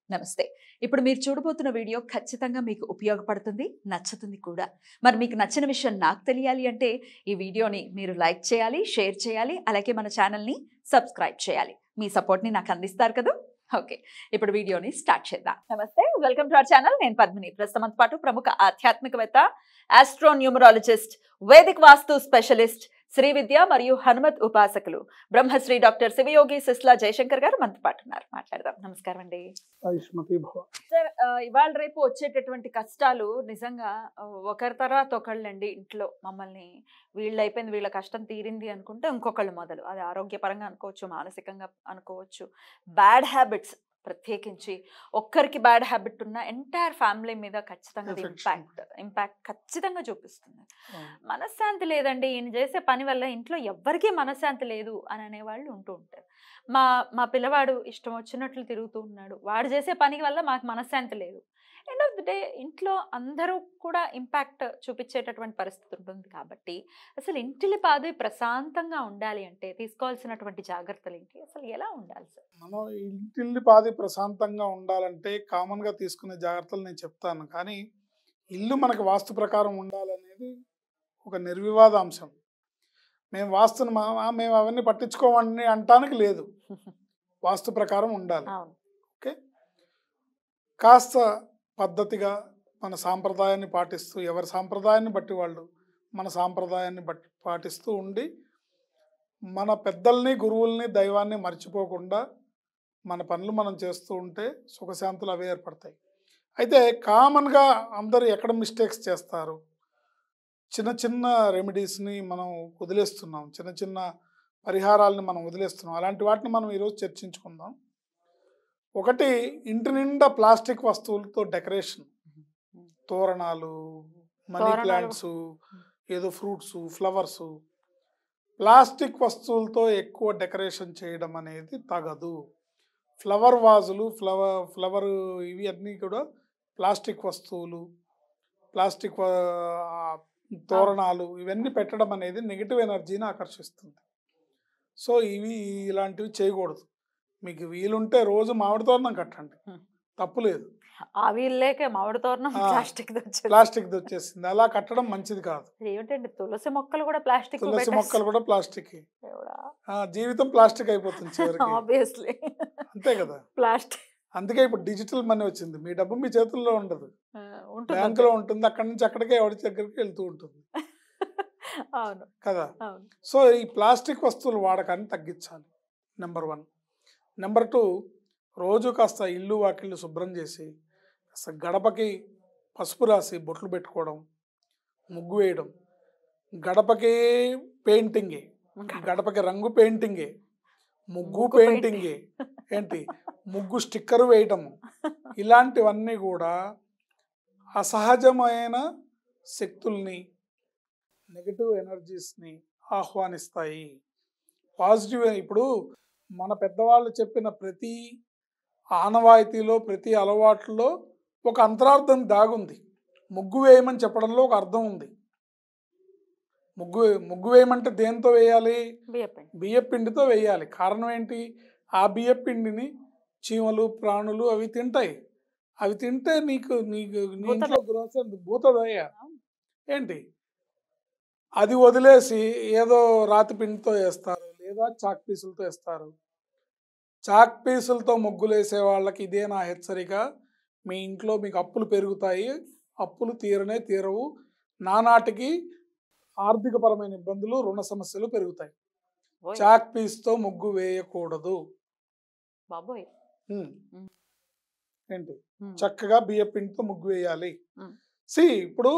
నమస్తే ఇప్పుడు మీరు చూడబోతున్న వీడియో ఖచ్చితంగా మీకు ఉపయోగపడుతుంది నచ్చుతుంది కూడా మరి మీకు నచ్చిన విషయం నాకు తెలియాలి అంటే ఈ వీడియోని మీరు లైక్ చేయాలి షేర్ చేయాలి అలాగే మన ఛానల్ని సబ్స్క్రైబ్ చేయాలి మీ సపోర్ట్ని నాకు అందిస్తారు కదా ఓకే ఇప్పుడు వీడియోని స్టార్ట్ చేద్దాం నమస్తే వెల్కమ్ టు అవర్ ఛానల్ నేను పద్మిని ప్రస్తుతం పాటు ప్రముఖ ఆధ్యాత్మికవేత్త astro numerologist Vedic vastu specialist Shri Vidya మరియు హనుమత్ ఉపాసకులు బ్రహ్మశ్రీ డాక్టర్ శివయోగి సిస్లా జయశంకర్ గారు మనతో పాటు ఉన్నారు మాట్లాడదాం నమస్కారం అండి ఆయుష్మతి భవ సార్ ఆ, ఇవాళ రేపు వచ్చేటటువంటి కష్టాలు నిజంగా ఆ, ఒకరి తర్వాత ఒకళ్ళండి ఇంట్లో మమ్మల్ని వీళ్ళు అయిపోయింది వీళ్ళ కష్టం తీరింది అనుకుంటే ఇంకొకళ్ళు మొదలు అది ఆరోగ్యపరంగా అనుకోవచ్చు మానసికంగా అనుకోవచ్చు బ్యాడ్ హ్యాబిట్స్ ప్రత్యేకించి ఒక్కరికి బ్యాడ్ హ్యాబిట్ ఉన్న ఎంటైర్ ఫ్యామిలీ మీద ఖచ్చితంగా Affection. ఇంపాక్ట్ ఇంపాక్ట్ ఖచ్చితంగా చూపిస్తుంది మనశ్శాంతి లేదండి ఈయన చేసే పని వల్ల ఇంట్లో ఎవ్వరికీ మనశ్శాంతి లేదు అని అనేవాళ్ళు ఉంటూ ఉంటారు మా మా పిల్లవాడు ఇష్టం వచ్చినట్లు తిరుగుతూ ఉన్నాడు వాడు చేసే పని వల్ల మాకు మనశ్శాంతి లేదు ఎండ్ ఆఫ్ ది డే ఇంట్లో అందరూ కూడా ఇంపాక్ట్ చూపించేటటువంటి పరిస్థితి ఉంటుంది కాబట్టి అసలు ఇంటిలి పాది ప్రశాంతంగా ఉండాలి అంటే తీసుకోవాల్సినటువంటి జాగ్రత్తలు ఏంటి అసలు ఎలా ఉండాలి సార్ మనం ఇంటిల్లి పాది ప్రశాంతంగా ఉండాలంటే కామన్ గా తీసుకునే జాగ్రత్తలు నేను చెప్తాను కానీ ఇల్లు మనకు వాస్తు ప్రకారం ఉండాలనేది ఒక నిర్వివాద అంశం మేము వాస్తుని మా ఆ, మేము అవన్నీ పట్టించుకోమని అంటానికి లేదు వాస్తు ప్రకారం ఉండాలి అవును కాస్త పద్ధతిగా మన సాంప్రదాయాన్ని పాటిస్తూ ఎవరి సాంప్రదాయాన్ని బట్టి వాళ్ళు మన సాంప్రదాయాన్ని బట్టి పాటిస్తూ ఉండి మన పెద్దల్ని గురువుల్ని దైవాన్ని మర్చిపోకుండా మన పనులు మనం చేస్తూ ఉంటే సుఖశాంతులు అవే ఏర్పడతాయి అయితే కామన్గా అందరూ ఎక్కడ మిస్టేక్స్ చేస్తారు చిన్న చిన్న రెమెడీస్ని మనం వదిలేస్తున్నాం చిన్న చిన్న పరిహారాలని మనం వదిలేస్తున్నాం అలాంటి వాటిని మనం ఈరోజు చర్చించుకుందాం ఒకటి ఇంటి నిండా ప్లాస్టిక్ వస్తువులతో డెకరేషన్ తోరణాలు మనీ తోరణాలు. ప్లాంట్స్ ఏదో ఫ్రూట్స్ ఫ్లవర్స్ ప్లాస్టిక్ వస్తువులతో ఎక్కువ డెకరేషన్ చేయడం అనేది తగదు ఫ్లవర్ వాజులు ఫ్లవర్ ఫ్లవర్ ఇవి అన్నీ కూడా ప్లాస్టిక్ వస్తువులు ప్లాస్టిక్ వా- తోరణాలు ఇవన్నీ పెట్టడం అనేది నెగిటివ్ ఎనర్జీని ఆకర్షిస్తుంది సో ఇవి ఇలాంటివి చేయకూడదు మీకు వీలుంటే రోజు మామిడి తోరణం కట్టండి Hmm. తప్పు లేదు ఆ వీళ్ళేకే మామిడి తోరణం ఆ, ప్లాస్టిక్ ప్లాస్టిక్ వచ్చేసింది అలా కట్టడం మంచిది కాదు ఏమిటండి తులసి మొక్కలు కూడా ప్లాస్టిక్ తులసి మొక్కలు కూడా ప్లాస్టిక్ కూడా జీవితం ప్లాస్టిక్ అయిపోతుంది చివరికి ఆబ్వియస్లీ అంతే కదా ప్లాస్టిక్ అందుకే ఇప్పుడు డిజిటల్ మనీ వచ్చింది మీ డబ్బు మీ చేతుల్లో ఉండదు ఉంటుంది బ్యాంకులో ఉంటుంది అక్కడి నుంచి అక్కడికే ఎవరి దగ్గరికి వెళ్తూ ఉంటుంది అవును కదా అవును సో ఈ ప్లాస్టిక్ వస్తువుల వాడకాన్ని తగ్గించాలి నెంబర్ వన్ నెంబర్ టూ రోజు కాస్త ఇల్లు వాకిళ్ళు శుభ్రం చేసి కాస్త గడపకి పసుపు రాసి బొట్లు పెట్టుకోవడం ముగ్గు వేయడం గడపకి పెయింటింగే గడపకి రంగు పెయింటింగే ముగ్గు ముగ్గు పెయింటింగే ఏంటి ముగ్గు స్టిక్కర్ వేయటము ఇలాంటివన్నీ కూడా అసహజమైన శక్తుల్ని నెగటివ్ ఎనర్జీస్ని ఆహ్వానిస్తాయి పాజిటివ్ ఇప్పుడు మన పెద్దవాళ్ళు చెప్పిన ప్రతి ఆనవాయితీలో ప్రతి అలవాట్లో ఒక అంతరార్థం దాగుంది ముగ్గు వేయమని చెప్పడంలో ఒక అర్థం ఉంది ముగ్గు ముగ్గు వేయమంటే దేంతో వేయాలి బియ్యపిండి బియ్య పిండితో వేయాలి కారణం ఏంటి ఆ బియ్య పిండిని చీమలు ప్రాణులు అవి తింటాయి అవి తింటే నీకు నీకు నీ భూతద- ఇంట్లో గ్రోసరీ భూతదయ్య ఏంటి అది వదిలేసి ఏదో రాతి పిండితో వేస్తారు లేదా చాక్ పీసులతో వేస్తారు చాక్ పీసులతో ముగ్గులు వేసే వాళ్ళకి ఇదే నా హెచ్చరిక మీ ఇంట్లో మీకు అప్పులు పెరుగుతాయి అప్పులు తీరనే తీరవు నానాటికి ఆర్థికపరమైన ఇబ్బందులు రుణ సమస్యలు పెరుగుతాయి ఓయ్ చాక్ పీస్తో ముగ్గు వేయకూడదు బాబోయ్ ఉమ్. ఉమ్. ఏంటి ఉమ్. చక్కగా బియ్య పిండితో ముగ్గు వేయాలి ఉమ్. సి ఇప్పుడు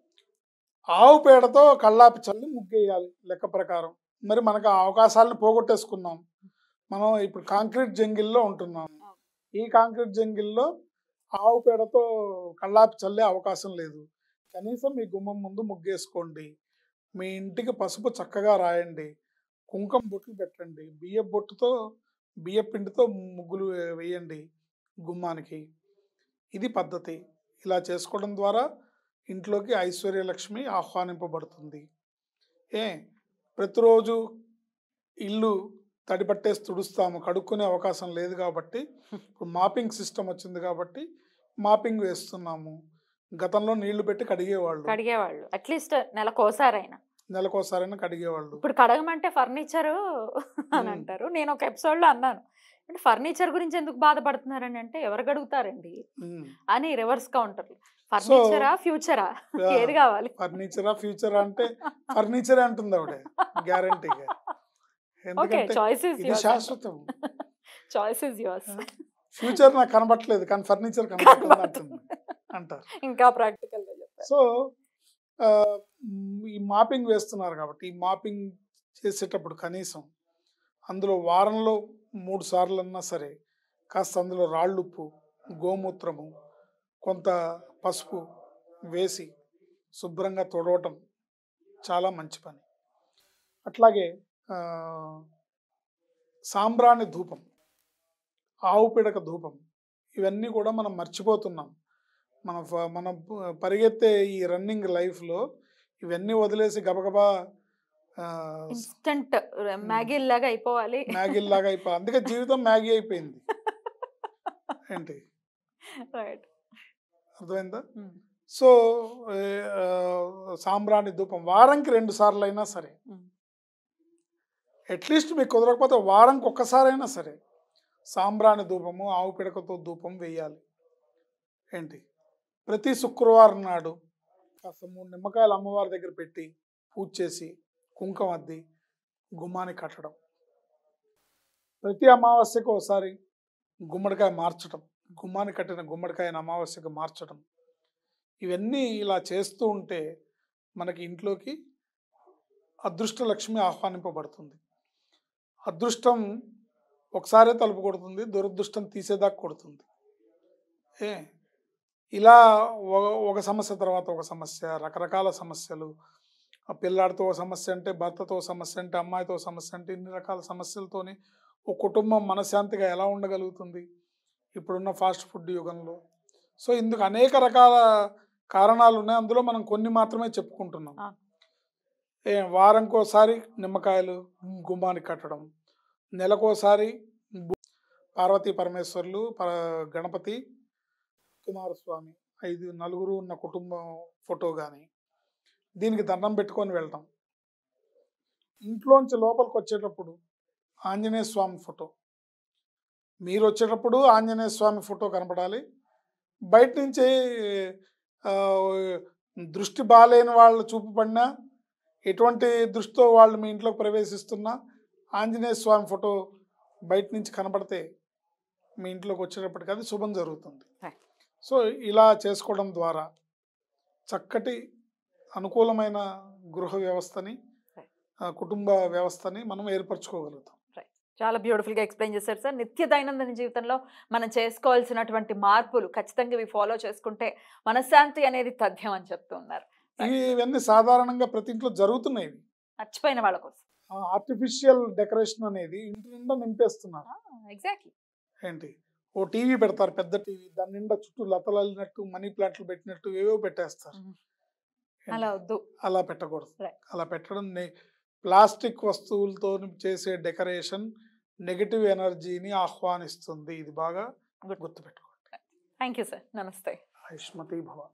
ఆవు పేడతో కళ్ళాపి చల్లి ముగ్గు వేయాలి లెక్క ప్రకారం మరి మనకు ఆ అవకాశాలను పోగొట్టేసుకున్నాం మనం ఇప్పుడు కాంక్రీట్ జంగిల్లో ఉంటున్నాం ఈ కాంక్రీట్ జంగిల్లో ఆవు పేడతో కళ్ళాపి చల్లే అవకాశం లేదు కనీసం మీ గుమ్మం ముందు ముగ్గేసుకోండి మీ ఇంటికి పసుపు చక్కగా రాయండి కుంకుమ బొట్లు పెట్టండి బియ్య బొట్టుతో బియ్య పిండితో ముగ్గులు వే- వేయండి గుమ్మానికి ఇది పద్ధతి ఇలా చేసుకోవడం ద్వారా ఇంట్లోకి ఐశ్వర్యలక్ష్మి ఆహ్వానింపబడుతుంది ఏ ప్రతిరోజు ఇల్లు తడి పట్టేసి తుడుస్తాము కడుక్కునే అవకాశం లేదు కాబట్టి ఇప్పుడు మాపింగ్ సిస్టమ్ వచ్చింది కాబట్టి మాపింగ్ వేస్తున్నాము గతంలో నీళ్లు పెట్టి కడిగేవాళ్ళు కడిగేవాళ్ళు అట్లీస్ట్ నెలకోసారైనా నెలకోసారైనా కడిగేవాళ్ళు ఇప్పుడు కడగమంటే ఫర్నిచర్ అని మ్మ్. అంటారు నేను ఒక ఎపిసోడ్ లో అన్నాను అంటే ఫర్నిచర్ గురించి ఎందుకు బాధపడుతున్నారని అంటే ఎవరు కడుగుతారండి ఉమ్. అని రివర్స్ కౌంటర్లు ఫర్నిచరా ఫ్యూచరా Yeah. ఏది కావాలి ఫర్నిచరా ఫ్యూచర్ అంటే ఫర్నిచర్ అంటుంది ఆవిడ గ్యారంటీగా ఓకే ఎందుకంటే చాయిస్ ఇస్ ఇది శాశ్వతం చాయిస్ ఇస్ యువర్స్ ఫ్యూచర్ నాకు కనబట్టలేదు కానీ ఫర్నిచర్ కనబడుతుంది అంటుంది అంటారు ఇంకా ప్రాక్టికల్ గా చెప్పారు సో ఆ, మ్, ఈ మాపింగ్ వేస్తున్నారు కాబట్టి ఈ మాపింగ్ చేసేటప్పుడు కనీసం అందులో వారంలో మూడు సార్లు అన్నా సరే కాస్త అందులో రాళ్ళుప్పు గోమూత్రము కొంత పసుపు వేసి శుభ్రంగా తొడవటం చాలా మంచి పని అట్లాగే ఆ, సాంబ్రాణి ధూపం ఆవు పిడక ధూపం ఇవన్నీ కూడా మనం మర్చిపోతున్నాం మన ఫ- మన ప- పరిగెత్తే ఈ రన్నింగ్ లైఫ్లో ఇవన్నీ వదిలేసి గబగబా ఆ, ఇన్స్టంట్ మ్యాగీ లాగా అయిపోవాలి మ్యాగీ లాగా అయిపోయి అందుకే జీవితం మ్యాగీ అయిపోయింది ఏంటి రైట్ అర్థమైందా సో ఏ, ఆ, సాంబ్రాణి ధూపం వారంకి రెండు సార్లు అయినా సరే అట్లీస్ట్ మీకు కుదరకపోతే వారంకి ఒక్కసారైనా సరే సాంబ్రాణి ధూపము ఆవు పిడకతో ధూపం వేయాలి ఏంటి ప్రతి శుక్రవారం నాడు కాస్త మూడు నిమ్మకాయలు అమ్మవారి దగ్గర పెట్టి పూజ చేసి కుంకుమ అద్ది గుమ్మాన్ని కట్టడం ప్రతి అమావాస్యకు ఒకసారి గుమ్మడికాయ మార్చడం గుమ్మాన్ని కట్టిన గుమ్మడికాయని అమావాస్యకు మార్చడం ఇవన్నీ ఇలా చేస్తూ ఉంటే మనకి ఇంట్లోకి అదృష్ట లక్ష్మి ఆహ్వానింపబడుతుంది అదృష్టం ఒకసారే తలుపు కొడుతుంది దురదృష్టం తీసేదాకా కొడుతుంది ఏ ఇలా ఒక- ఒక సమస్య తర్వాత ఒక సమస్య రకరకాల సమస్యలు ఆ పిల్లాడితో ఒక సమస్య అంటే భర్తతో ఒక సమస్య అంటే అమ్మాయితో ఒక సమస్య అంటే ఇన్ని రకాల సమస్యలతోని ఒక కుటుంబం మనశ్శాంతిగా ఎలా ఉండగలుగుతుంది ఇప్పుడున్న ఫాస్ట్ ఫుడ్ యుగంలో సో ఇందుకు అనేక రకాల కారణాలు ఉన్నాయి అందులో మనం కొన్ని మాత్రమే చెప్పుకుంటున్నాం ఆ. ఏ వారంకోసారి నిమ్మకాయలు గుమ్మానికి కట్టడం నెలకోసారి బు- పార్వతీ పరమేశ్వర్లు పర గణపతి కుమారస్వామి ఐదు నలుగురు ఉన్న కుటుంబం ఫోటో కానీ దీనికి దండం పెట్టుకొని వెళ్తాం ఇంట్లోంచి లోపలికి వచ్చేటప్పుడు ఆంజనేయ స్వామి ఫోటో మీరు వచ్చేటప్పుడు ఆంజనేయ స్వామి ఫోటో కనపడాలి బయట నుంచి ఆ, దృష్టి బాగాలేని వాళ్ళు చూపు పడినా ఎటువంటి దృష్టితో వాళ్ళు మీ ఇంట్లోకి ప్రవేశిస్తున్నా ఆంజనేయ స్వామి ఫోటో బయట నుంచి కనపడితే మీ ఇంట్లోకి వచ్చేటప్పటికి అది శుభం జరుగుతుంది Right. సో ఇలా చేసుకోవడం ద్వారా చక్కటి అనుకూలమైన గృహ వ్యవస్థని Right. ఆ, కుటుంబ వ్యవస్థని మనం ఏర్పరచుకోగలుగుతాం చాలా బ్యూటిఫుల్ గా ఎక్స్ప్లెయిన్ చేశారు సార్ నిత్య దైనందిన జీవితంలో మనం చేసుకోవాల్సినటువంటి మార్పులు ఖచ్చితంగా ఇవి ఫాలో చేసుకుంటే మనశ్శాంతి అనేది తథ్యం అని చెప్తూ ఉన్నారు ఇవి ఇవన్నీ సాధారణంగా ప్రతి ఇంట్లో జరుగుతున్నాయి ఇవి. మర్చిపోయిన వాళ్ళ కోసం ఆ ఆర్టిఫిషియల్ డెకరేషన్ అనేది ఇంటి నిండా నింపేస్తున్నారు ఎగ్జాక్ట్లీ ఏంటి ఓ టీవీ పెడతారు పెద్ద టీవీ దాని నిండా చుట్టూ లతలు అల్లినట్టు మనీ ప్లాంట్లు పెట్టినట్టు ఏవో పెట్టేస్తారు Mhm. ఏంటి? అలా వద్దు అలా పెట్టకూడదు Right. అలా పెట్టడం నే- ప్లాస్టిక్ వస్తువులతో చేసే డెకరేషన్ నెగటివ్ ఎనర్జీని ఆహ్వానిస్తుంది ఇది బాగా Good. గుర్తుపెట్టుకోండి థ్యాంక్ యూ సార్ నమస్తే ఆయుష్మతి భవ